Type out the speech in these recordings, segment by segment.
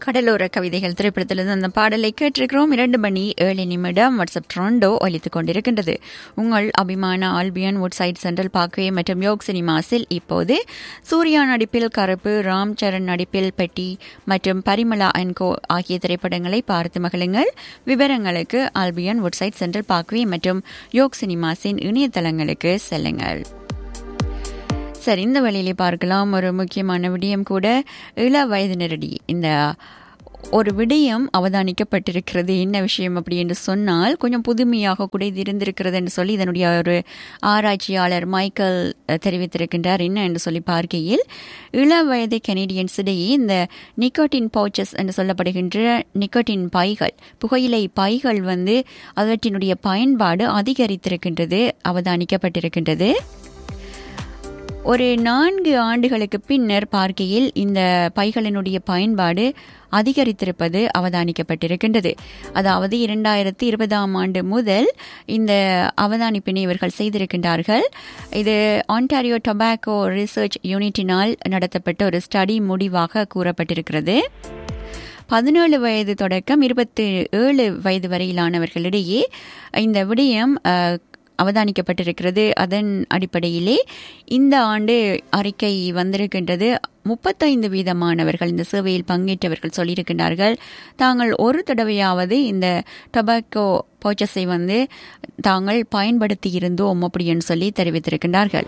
கடலோர கவிதைகள் திரைப்படத்திலிருந்து அந்த பாடலை கேட்டிருக்கிறோம் இரண்டு மணி ஏழு நிமிடம் வாட்ஸ்அப் ட்ரோண்டோ ஒலித்துக் கொண்டிருக்கின்றது உங்கள் அபிமான ஆல்பியன் வுட்சைட் சென்ட்ரல் பார்க்வே மற்றும் யோக் சினிமாஸில் இப்போது சூர்யா நடிப்பில் கருப்பு ராம் சரண் நடிப்பில் பெட்டி மற்றும் பரிமளா அன்கோ ஆகிய திரைப்படங்களை பார்த்து மகிழுங்கள் விவரங்களுக்கு ஆல்பியன் வுட்சைட் சென்ட்ரல் பார்க்வே மற்றும் யோக் சினிமாஸின் இணையதளங்களுக்கு செல்லுங்கள் சரி இந்த வழியிலே பார்க்கலாம் ஒரு முக்கியமான விடயம் கூட இள வயதினரடி இந்த ஒரு விடயம் அவதானிக்கப்பட்டிருக்கிறது என்ன விஷயம் அப்படி என்று சொன்னால் கொஞ்சம் புதுமையாக கூட இது இருந்திருக்கிறது என்று சொல்லி இதனுடைய ஒரு ஆராய்ச்சியாளர் மைக்கேல் தெரிவித்திருக்கின்றார் என்ன என்று சொல்லி பார்க்கையில் இள வயது கெனடியன்ஸ் இடையே இந்த நிக்கோட்டின் பவுச்சஸ் என்று சொல்லப்படுகின்ற நிக்கோட்டின் பைகள் புகையிலை பைகள் வந்து அவற்றினுடைய பயன்பாடு அதிகரித்திருக்கின்றது அவதானிக்கப்பட்டிருக்கின்றது ஒரு நான்கு ஆண்டுகளுக்கு பின்னர் பார்க்கையில் இந்த பைகளினுடைய பயன்பாடு அதிகரித்திருப்பது அவதானிக்கப்பட்டிருக்கின்றது அதாவது இரண்டாயிரத்தி இருபதாம் ஆண்டு முதல் இந்த அவதானிப்பினை இவர்கள் செய்திருக்கின்றார்கள் இது ஆன்டாரியோ டொபாக்கோ ரிசர்ச் யூனிட்டினால் நடத்தப்பட்ட ஒரு ஸ்டடி முடிவாக கூறப்பட்டிருக்கிறது பதினேழு வயது தொடக்கம் இருபத்தி ஏழு வயது வரையிலானவர்களிடையே இந்த விடயம் அவதானிக்கப்பட்டிருக்கிறது அதன் அடிப்படையிலே இந்த ஆண்டு அறிக்கை வந்திருக்கின்றது முப்பத்தைந்து வீதமானவர்கள் இந்த சேவையில் பங்கேற்றவர்கள் சொல்லியிருக்கின்றார்கள் தாங்கள் ஒரு தடவையாவது இந்த டொபாக்கோ பர்ச்சஸை வந்து தாங்கள் பயன்படுத்தி இருந்தோம் அப்படின்னு சொல்லி தெரிவித்திருக்கின்றார்கள்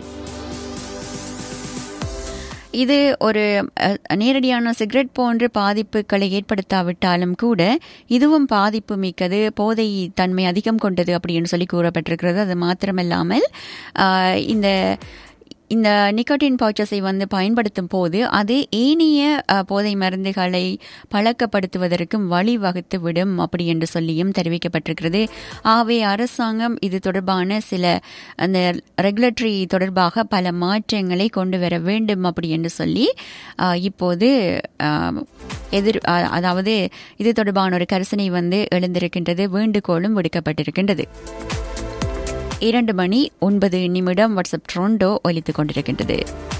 இது ஒரு நேரடியான சிகரெட் போன்ற பாதிப்புகளை ஏற்படுத்தாவிட்டாலும் கூட இதுவும் பாதிப்பு மிக்கது போதை தன்மை அதிகம் கொண்டது அப்படின்னு சொல்லி கூறப்பட்டிருக்கிறது அது மாத்திரமில்லாமல் இந்த இந்த நிக்கோட்டின் பவுச்சஸை வந்து பயன்படுத்தும் போது அது ஏனைய போதை மருந்துகளை பழக்கப்படுத்துவதற்கும் வழிவகுத்து விடும் அப்படி என்று சொல்லியும் தெரிவிக்கப்பட்டிருக்கிறது ஆகவே அரசாங்கம் இது தொடர்பான சில அந்த ரெகுலேட்டரி தொடர்பாக பல மாற்றங்களை கொண்டு வர வேண்டும் அப்படி என்று சொல்லி இப்போது எதிர் அதாவது இது தொடர்பான ஒரு கரிசனை வந்து எழுந்திருக்கின்றது வேண்டுகோளும் விடுக்கப்பட்டிருக்கின்றது இரண்டு மணி ஒன்பது நிமிடம் வாட்ஸ்அப் ட்ரோண்டோ ஒலித்துக் கொண்டிருக்கின்றது